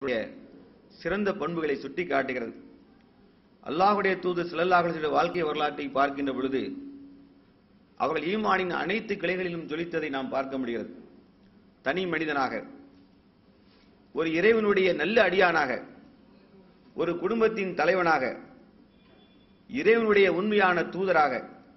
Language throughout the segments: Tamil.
சிறந்த பண்புகளை சுட்டி காட்டுகிறது அல்லாஹுடைய தூது சிலல்லாஹுடைய வாழ்க்கை வரலாற்றை பார்க்கின்ற பொழுது அவர்கள் ஈமானின் அனைத்து கிளைகளிலும் ஜொலித்ததை நாம் பார்க்க முடிகிறது தனி மனிதனாக ஒரு இறைவனுடைய நல்ல அடியானாக ஒரு குடும்பத்தின் தலைவனாக இறைவனுடைய உண்மையான தூதராக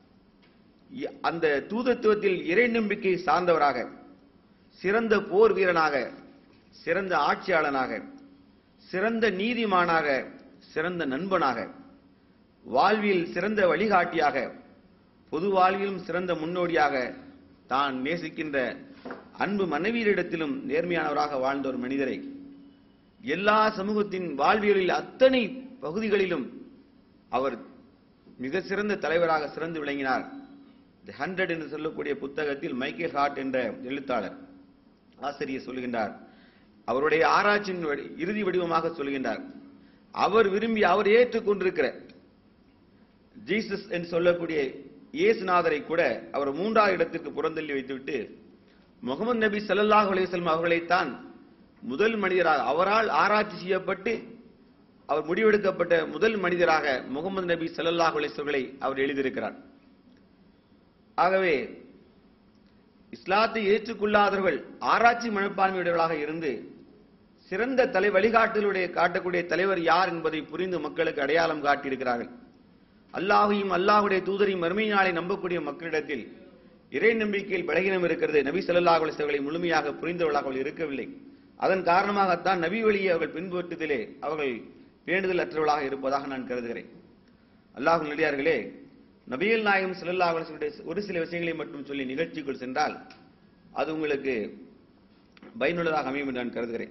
இ- அந்த தூதத்துவத்தில் இறை நம்பிக்கை சார்ந்தவராக சிறந்த போர் வீரனாக சிறந்த ஆட்சியாளனாக சிறந்த நீதிமானாக சிறந்த நண்பனாக வாழ்வில் சிறந்த வழிகாட்டியாக பொது வாழ்விலும் சிறந்த முன்னோடியாக தான் நேசிக்கின்ற அன்பு மனைவியரிடத்திலும் நேர்மையானவராக வாழ்ந்த ஒரு மனிதரை எல்லா சமூகத்தின் வாழ்வியலில் அத்தனை பகுதிகளிலும் அவர் மிக சிறந்த தலைவராக சிறந்து விளங்கினார் தி ஹண்ட்ரட் என்று சொல்லக்கூடிய புத்தகத்தில் மைக்கேல் ஹார்ட் என்ற எழுத்தாளர் ஆசிரியர் சொல்கின்றார் அவருடைய ஆராய்ச்சியின் வடி- இறுதி வடிவமாக சொல்கின்றார் அவர் விரும்பி அவர் ஏற்றுக்கொண்டிருக்கிற ஜீசஸ் என்று சொல்லக்கூடிய இயேசுநாதரை கூட அவர் மூன்றாவது இடத்திற்கு புறந்தள்ளி வைத்துவிட்டு முகமது நபி ஸல்லல்லாஹு அலைஹி வஸல்லம் அவர்களைத்தான் முதல் மனிதராக அவரால் ஆராய்ச்சி செய்யப்பட்டு அவர் முடிவெடுக்கப்பட்ட முதல் மனிதராக முகமது நபி ஸல்லல்லாஹு அலைஹி வஸல்லை அவர் எழுதியிருக்கிறார் ஆகவே இஸ்லாத்தை ஏற்றுக்கொள்ளாதவர்கள் ஆராய்ச்சி மனப்பான்மையுடையவர்களாக இருந்து சிறந்த தலை வழிகாட்டலுடைய காட்டக்கூடிய தலைவர் யார் என்பதை புரிந்து மக்களுக்கு அடையாளம் காட்டியிருக்கிறார்கள் அல்லாஹையும் அல்லாஹுடைய தூதரையும் மறுமை நாளை நம்பக்கூடிய மக்களிடத்தில் இறை நம்பிக்கையில் பலகீனம் இருக்கிறது நபி ஸல்லல்லாஹு அலைஹி வஸல்லம் முழுமையாக புரிந்தவர்களாக அவர்கள் இருக்கவில்லை அதன் காரணமாகத்தான் நபி வழியை அவர்கள் பின்பற்றுவதிலே அவர்கள் பேணுதல் அற்றவர்களாக இருப்பதாக நான் கருதுகிறேன் அல்லாஹ் நடிகார்களே நபிகள் நாயகம் ஸல்லல்லாஹு அலைஹி வஸல்லம் ஒரு சில விஷயங்களை மட்டும் சொல்லி நிகழ்ச்சிக்குள் சென்றால் அது உங்களுக்கு பயனுள்ளதாக அமையும் என்று நான் கருதுகிறேன்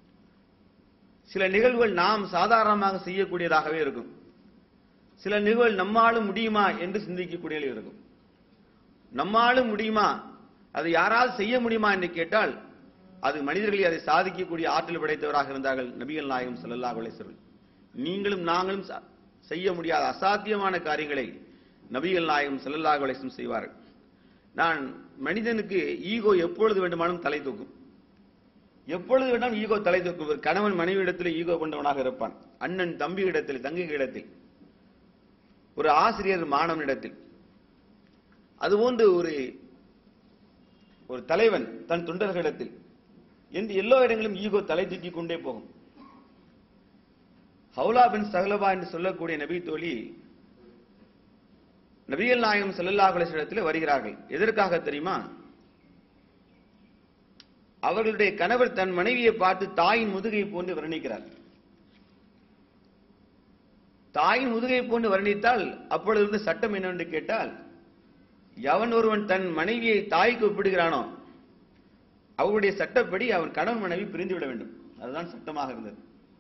சில நிகழ்வுகள் நாம் சாதாரணமாக செய்யக்கூடியதாகவே இருக்கும் சில நிகழ்வுகள் நம்மாலும் முடியுமா என்று சிந்திக்கக்கூடியது இருக்கும் நம்மாலும் முடியுமா அது யாரால் செய்ய முடியுமா என்று கேட்டால் அது மனிதர்களை அதை சாதிக்கக்கூடிய ஆற்றல் படைத்தவராக இருந்தார்கள் நபிகள் நாயகம் ஸல்லல்லாஹு அலைஹி வஸல்லம் நீங்களும் நாங்களும் ச- செய்ய முடியாத அசாத்தியமான காரியங்களை நபிகள் நாயகம் ஸல்லல்லாஹு அலைஹி வஸல்லம் செய்வார்கள் நான் மனிதனுக்கு ஈகோ எப்பொழுது வேண்டுமானாலும் தலை தூக்கும் எப்பொழுது வேண்டாம் ஈகோ தலை தூக்கும் ஒரு கணவன் மனைவி இடத்தில் ஈகோ கொண்டவனாக இருப்பான் அண்ணன் தம்பி இடத்தில் தங்கை இடத்தில் ஒரு ஆசிரியர் மாணவனிடத்தில் அதுபோன்று ஒரு ஒரு தலைவன் தன் தொண்டர்களிடத்தில் என்று எல்லா இடங்களிலும் ஈகோ தலை தூக்கிக் கொண்டே போகும் ஹவுலா பின் சகலபா என்று சொல்லக்கூடிய நபி தோழி நபிகள் நாயகம் ஸல்லல்லாஹு அலைஹி வஸல்லத்தில் வருகிறார்கள் எதற்காக தெரியுமா அவர்களுடைய கணவர் தன் மனைவியை பார்த்து தாயின் முதுகை போன்று வர்ணிக்கிறார் தாயின் முதுகை போன்று வர்ணித்தால் அப்பொழுது இருந்த சட்டம் என்னவென்று கேட்டால் எவன் ஒருவன் தன் மனைவியை தாய்க்கு ஒப்பிடுகிறானோ அவருடைய சட்டப்படி அவன் கணவன் மனைவி பிரிந்து விட வேண்டும் அதுதான் சட்டமாக இருந்தது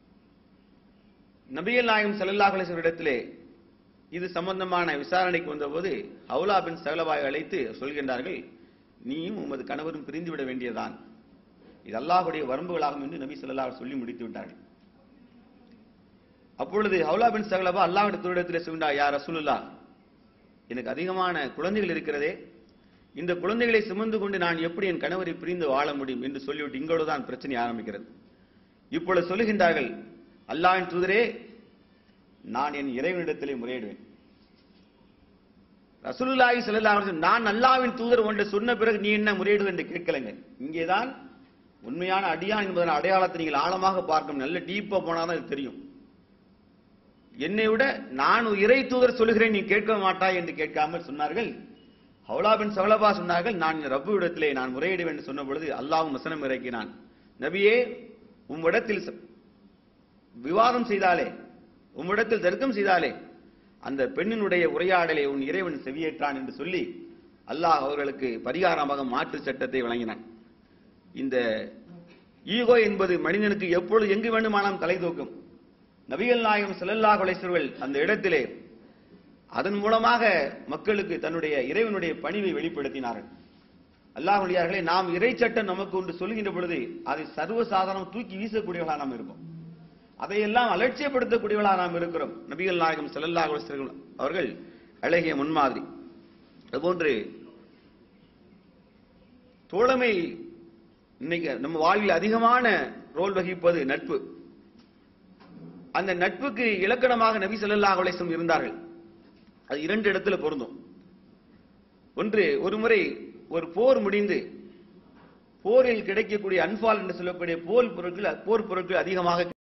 நபிகள் நாயகம் ஸல்லல்லாஹு அலைஹி வஸல்லம் இடத்திலே இது சம்பந்தமான விசாரணைக்கு வந்தபோது ஹவுலா பின் சகலபாய் அழைத்து சொல்கின்றார்கள் நீயும் உமது கணவரும் பிரிந்து விட வேண்டியதுதான் இது அல்லாஹ்வுடைய வரம்புகளாகும் என்று நபி ஸல்லல்லாஹு அலைஹி சொல்லி முடித்து விட்டார்கள் அப்பொழுது ஹவுலா பின் சகலபா அல்லாஹ்வுடைய தூரிடத்திலே சொல்கின்றார் யார் ரசூலுல்லாஹ் எனக்கு அதிகமான குழந்தைகள் இருக்கிறதே இந்த குழந்தைகளை சுமந்து கொண்டு நான் எப்படி என் கணவரை பிரிந்து வாழ முடியும் என்று சொல்லிவிட்டு இங்கோடு தான் பிரச்சனை ஆரம்பிக்கிறது இப்பொழுது சொல்லுகின்றார்கள் அல்லாஹ்வின் தூதரே நான் என் இறைவனிடத்திலே முறையிடுவேன் ரசூலுல்லாஹி ஸல்லல்லாஹு அலைஹி வஸல்லம் நான் அல்லாஹ்வின் தூதர் ஒன்று சொன்ன பிறகு நீ என்ன முறையிடுவது என்று கேட்கலங்க இங்கேதான் உண்மையான அடியான் என்பதன் அடையாளத்தை நீங்கள் ஆழமாக பார்க்கணும் நல்ல டீப்பா போனாதான் இது தெரியும் என்னை விட நான் ஒரு இறை தூதர் சொல்லுகிறேன் நீ கேட்க மாட்டாய் என்று கேட்காமல் சொன்னார்கள் ஹவுலா பின் சகலபா சொன்னார்கள் நான் ரப்பு இடத்திலே நான் முறையிடுவேன் என்று சொன்ன பொழுது அல்லாஹ்வும் வசனம் இறக்கினான் நபியே உம்மிடத்தில் ச- விவாதம் செய்தாலே உம்மிடத்தில் தர்க்கம் செய்தாலே அந்த பெண்ணினுடைய உரையாடலை உன் இறைவன் செவியேற்றான் என்று சொல்லி அல்லாஹ் அவர்களுக்கு பரிகாரமாக மாற்று சட்டத்தை வழங்கினான் இந்த ஈகோ என்பது மனிதனுக்கு எப்பொழுது எங்கு வேண்டுமானாலும் தலை தூக்கும் நபிகள் நாயகம் ஸல்லல்லாஹு அலைஹி வஸல்லம் அந்த இடத்திலே அதன் மூலமாக மக்களுக்கு தன்னுடைய இறைவனுடைய பணிவை வெளிப்படுத்தினார்கள் அல்லாஹ்வுடையார்களே நாம் இறை சட்டம் நமக்கு ஒன்று சொல்கின்ற பொழுது அதை சர்வசாதாரணம் தூக்கி வீசக்கூடியவர்களாக நாம் இருப்போம் அதையெல்லாம் அலட்சியப்படுத்தக்கூடியவர்களாக நாம் இருக்கிறோம் நபிகள் நாயகம் ஸல்லல்லாஹு அலைஹி வஸல்லம் அவர்கள் அழகிய முன்மாதிரி அதுபோன்று தோழமை இன்னைக்கு நம்ம வாழ்வில் அதிகமான ரோல் வகிப்பது நட்பு அந்த நட்புக்கு இலக்கணமாக நபி ஸல்லல்லாஹு அலைஹி வஸல்லம் இருந்தார்கள் அது இரண்டு இடத்துல பொருந்தும் ஒன்று ஒரு முறை ஒரு போர் முடிந்து போரில் கிடைக்கக்கூடிய அன்பால் என்று சொல்லக்கூடிய போர் பொருட்கள் போர் பொருட்கள் அதிகமாக